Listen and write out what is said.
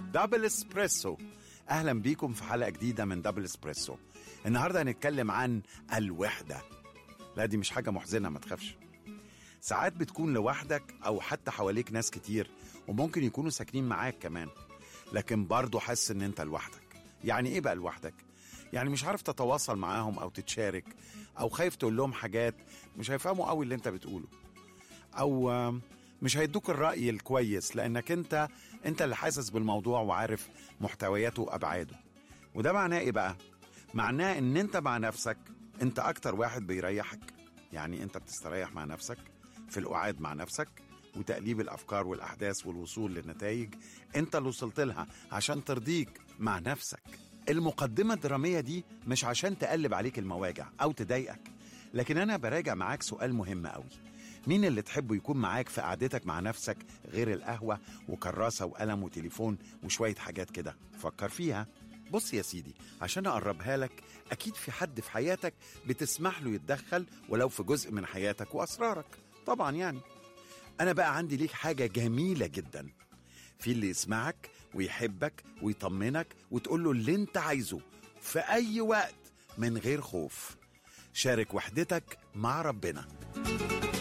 دبل اسبريسو اهلا بيكم في حلقه جديده من دبل اسبريسو النهارده هنتكلم عن الوحده لا دي مش حاجه محزنه ما تخافش ساعات بتكون لوحدك او حتى حواليك ناس كتير وممكن يكونوا ساكنين معاك كمان لكن برضه حاسس ان انت لوحدك يعني ايه بقى لوحدك يعني مش عارف تتواصل معاهم او تتشارك او خايف تقول لهم حاجات مش هيفهموا قوي اللي انت بتقوله او آم، مش هيدوك الرأي الكويس لأنك أنت أنت اللي حاسس بالموضوع وعارف محتوياته وأبعاده وده معناه إيه بقى؟ معناه إن أنت مع نفسك أنت أكتر واحد بيريحك يعني أنت بتستريح مع نفسك في القعاد مع نفسك وتقليب الأفكار والأحداث والوصول للنتائج أنت اللي وصلت لها عشان ترضيك مع نفسك المقدمة الدرامية دي مش عشان تقلب عليك المواجع أو تضايقك لكن أنا براجع معاك سؤال مهم قوي مين اللي تحبه يكون معاك في قعدتك مع نفسك غير القهوة وكراسة وقلم وتليفون وشوية حاجات كده فكر فيها بص يا سيدي عشان أقربها لك أكيد في حد في حياتك بتسمح له يتدخل ولو في جزء من حياتك وأسرارك طبعا يعني أنا بقى عندي ليك حاجة جميلة جدا في اللي يسمعك ويحبك ويطمنك وتقول له اللي انت عايزه في أي وقت من غير خوف شارك وحدتك مع ربنا